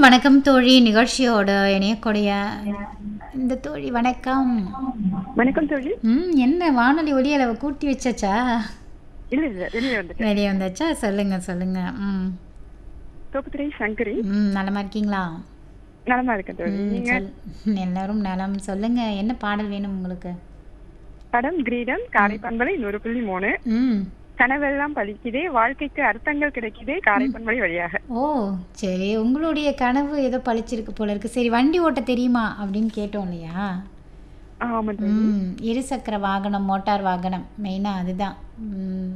வணக்கம் தோழி நிகழ்ச்சியோட இணையக்கூடிய இந்த தோழி வணக்கம் வணக்கம் தோழி ம் என்ன வானொலி ஒலி அளவை கூட்டி வச்சாச்சா இல்ல இல்ல வெளியே வந்துட்டேன் வெளியே வந்தாச்சா சொல்லுங்க சொல்லுங்க ம் தோப்புத்துறை சங்கரி ம் நலமா இருக்கீங்களா நலமா இருக்கேன் தோழி ம் நீங்க சொல் எல்லாரும் நலம் சொல்லுங்க என்ன பாடல் வேணும் உங்களுக்கு படம் கிரீடம் காரை பண்பலை நூறு புள்ளி மூணு ம் கனவெல்லாம் பலிக்குதே வாழ்க்கைக்கு அர்த்தங்கள் கிடைக்குதே காரை பண்பலை வழியாக ஓ சரி உங்களுடைய கனவு ஏதோ பழிச்சிருக்கு போல இருக்கு சரி வண்டி ஓட்ட தெரியுமா அப்படின்னு கேட்டோம் இல்லையா ஆமா தோழி ம் இருசக்கர வாகனம் மோட்டார் வாகனம் மெயினாக அதுதான் ம்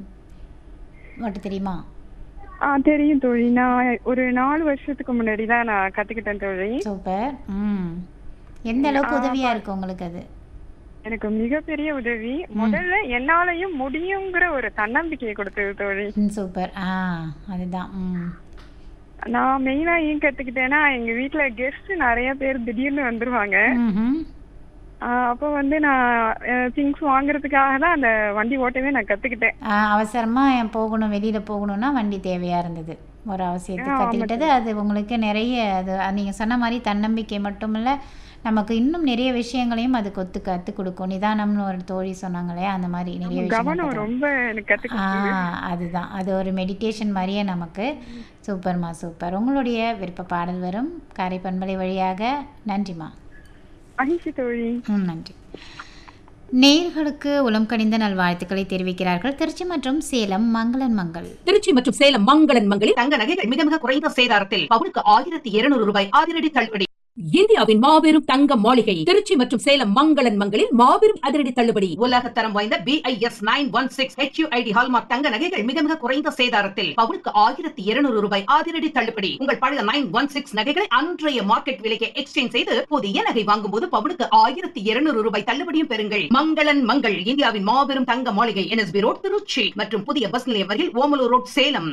ஓட்ட தெரியுமா ஆ தெரியும் தோழி நான் ஒரு நாலு வருஷத்துக்கு முன்னாடி தான் நான் கத்துக்கிட்டேன் தோழி சூப்பர் ம் எந்த அளவுக்கு உதவியாக இருக்கு உங்களுக்கு அது எனக்கு மிகப்பெரிய உதவி முதல்ல என்னாலையும் முடியுங்கிற ஒரு தன்னம்பிக்கையை கொடுத்தது தோழி ம் சூப்பர் ஆ அதுதான் ம் நான் மெயினா ஏன் கத்துக்கிட்டேன்னா எங்க வீட்ல கெஸ்ட் நிறைய பேர் திடீர்னு வந்துருவாங்க ம்ஹும். ஆஹ் அப்போ வந்து நான் திங்ஸ் வாங்குறதுக்காக தான் அந்த வண்டி ஓட்டவே நான் கத்துக்கிட்டேன் ஆ, அவசரமா போகணும் வெளியில் போகணும்னா வண்டி தேவையாக இருந்தது ஒரு அவசியத்துக்கு ஆ, ஆமா கற்றுக்கிட்டது அது உங்களுக்கு நிறைய அது நீங்கள் சொன்ன மாதிரி தன்னம்பிக்கை மட்டும் இல்லை நமக்கு இன்னும் நிறைய விஷயங்களையும் அது கொத்து கற்றுக் கொடுக்கும் நிதானம்னு ஒரு தோழி சொன்னாங்களே அந்த மாதிரி நிறைய விஷயங்கள் கவனம் கத்து- ரொம்ப எனக்கு ஆ கத்துக்கிட்டு அதுதான் அது ஒரு மெடிடேஷன் மாதிரியே நமக்கு சூப்பர்மா சூப்பர் உங்களுடைய விருப்ப பாடல் வரும் காரை பண்பலை வழியாக நன்றிம்மா மகிழ்ச்சி தோழி ம் நன்றி நேயர்களுக்கு உளம் கனிந்த நல்வாழ்த்துக்களை தெரிவிக்கிறார்கள் திருச்சி மற்றும் சேலம் மங்களன் மங்கள் திருச்சி மற்றும் சேலம் மங்களன் மங்களில் தங்க நகைகள் மிக மிக குறைந்த சேதாரத்தில் பவுனுக்கு ஆயிரத்தி இருநூறு ரூபாய் அதிரடி தள்ளுபடி இந்தியாவின் மாபெரும் தங்க மாளிகை திருச்சி மற்றும் சேலம் மங்களன் மங்களில் மாபெரும் அதிரடி தள்ளுபடி உலக தரம் வாய்ந்த BIS nine one six HUID hallmark தங்க நகைகள் மிக மிக குறைந்த சேதாரத்தில் பவுனுக்கு ஆயிரத்தி இருநூறு ரூபாய் அதிரடி தள்ளுபடி உங்கள் பழைய நைன் ஒன் சிக்ஸ் நகைகளை அன்றைய மார்க்கெட் விலைக்கு எக்ஸ்சேஞ்ச் செய்து புதிய நகை வாங்கும் போது பவுனுக்கு ஆயிரத்தி இருநூறு ரூபாய் தள்ளுபடியும் பெறுங்கள் மங்களன் மங்கள் இந்தியாவின் மாபெரும் தங்க மாளிகை என்எஸ்பி ரோட் திருச்சி மற்றும் புதிய பஸ் நிலையம் அருகில் ஓமலூர் ரோட் சேலம்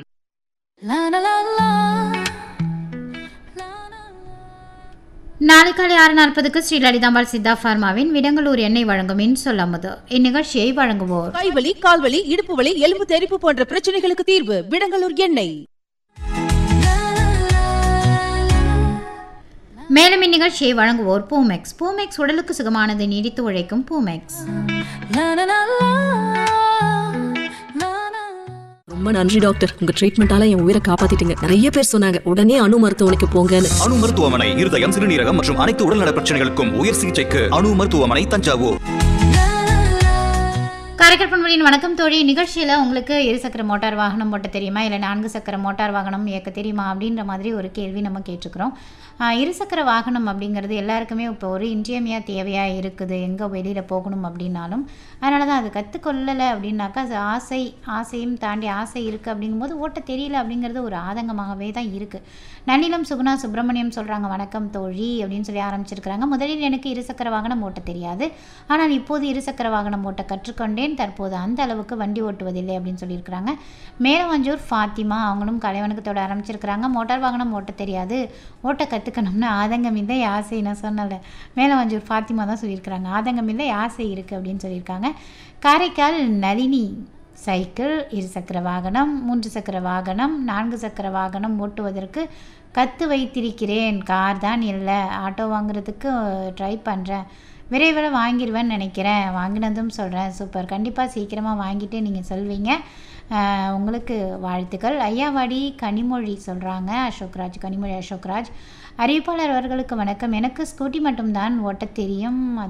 நாளை காலை ஆறு நாற்பதுக்கு ஸ்ரீ லலிதாம்பாள் சித்தா ஃபார்மாவின் விடங்களூர் எண்ணெய் வழங்கும் இன்சொல் அமுது இந்நிகழ்ச்சியை வழங்குவோர் கைவலி கால்வலி இடுப்பு வலி எலும்பு தெறிப்பு போன்ற பிரச்சனைகளுக்கு தீர்வு விடங்கலூர் எண்ணெய் மேலும் இந்நிகழ்ச்சியை வழங்குவோர் பூமெக்ஸ் பூமெக்ஸ் உடலுக்கு சுகமானது நீடித்து உழைக்கும் பூமெக்ஸ் ரொம்ப நன்றி டாக்டர் உங்க ட்ரீட்மெண்டால என் உயிரை காப்பாத்திட்டீங்க நிறைய பேர் சொன்னாங்க உடனே அணு மருத்துவமனைக்கு போங்கன்னு அணு மருத்துவமனை இருதயம் சிறுநீரகம் மற்றும் அனைத்து உடல்நல பிரச்சனைகளுக்கும் உயர் சிகிச்சைக்கு அணு மருத்துவமனை தஞ்சாவூர் காரைக்கால் பண்புகளின் வணக்கம் தோழி நிகழ்ச்சியில் உங்களுக்கு இருசக்கர மோட்டார் வாகனம் ஓட்ட தெரியுமா இல்லை நான்கு சக்கர மோட்டார் வாகனம் இயக்க தெரியுமா அப்படின்ற மாதிரி ஒரு கேள்வி நம்ம கேட்டிருக்கிறோம் ஆஹ் இருசக்கர வாகனம் அப்படிங்கிறது எல்லாருக்குமே இப்போ ஒரு இன்றியமையா தேவையாக இருக்குது எங்கே வெளியில் போகணும் அப்படின்னாலும் அதனால தான் அது கற்றுக்கொள்ளலை அப்படின்னாக்கா அது ஆசை ஆசையும் தாண்டி ஆசை இருக்குது அப்படிங்கும்போது ஓட்ட தெரியல அப்படிங்கிறது ஒரு ஆதங்கமாகவே தான் இருக்குது நன்னிலம் சுகுணா சுப்பிரமணியம் சொல்கிறாங்க வணக்கம் தோழி அப்படின்னு சொல்லி ஆரம்பிச்சிருக்கிறாங்க முதலில் எனக்கு இருசக்கர வாகனம் ஓட்ட தெரியாது ஆனால் இப்போது இருசக்கர வாகனம் ஓட்ட கற்றுக்கொண்டேன் தற்போது அந்த அளவுக்கு வண்டி ஓட்டுவதில்லை அப்படின்னு சொல்லியிருக்கிறாங்க மேலவஞ்சூர் ஃபாத்திமா அவங்களும் கலைவணக்கத்தோட ஆரம்பிச்சிருக்கிறாங்க மோட்டார் வாகனம் ஓட்ட தெரியாது ஓட்ட கற்றுக்கணும்னு ஆதங்கம் இல்லை ஆசை நான் சொன்னல மேலவஞ்சூர் ஃபாத்திமா தான் சொல்லியிருக்கிறாங்க ஆதங்கம் இல்லை ஆசை இருக்குது அப்படின்னு சொல்லியிருக்காங்க காரைக்கால் நளினி சைக்கிள் இருசக்கர வாகனம் மூன்று சக்கர வாகனம் நான்கு சக்கர வாகனம் ஓட்டுவதற்கு கற்று வைத்திருக்கிறேன் கார் தான் இல்லை ஆட்டோ வாங்குறதுக்கு ட்ரை பண்ணுறேன் விரைவில் வாங்கிடுவேன்னு நினைக்கிறேன் வாங்கினதும் சொல்கிறேன் சூப்பர் கண்டிப்பாக சீக்கிரமாக வாங்கிட்டு நீங்கள் சொல்வீங்க ஆஹ் உங்களுக்கு வாழ்த்துக்கள் ஐயாவாடி கனிமொழி சொல்கிறாங்க அசோக்ராஜ் கனிமொழி அசோக்ராஜ் அறிவிப்பாளர் அவர்களுக்கு வணக்கம் எனக்கு ஸ்கூட்டி மட்டும்தான் ஓட்ட தெரியும் அது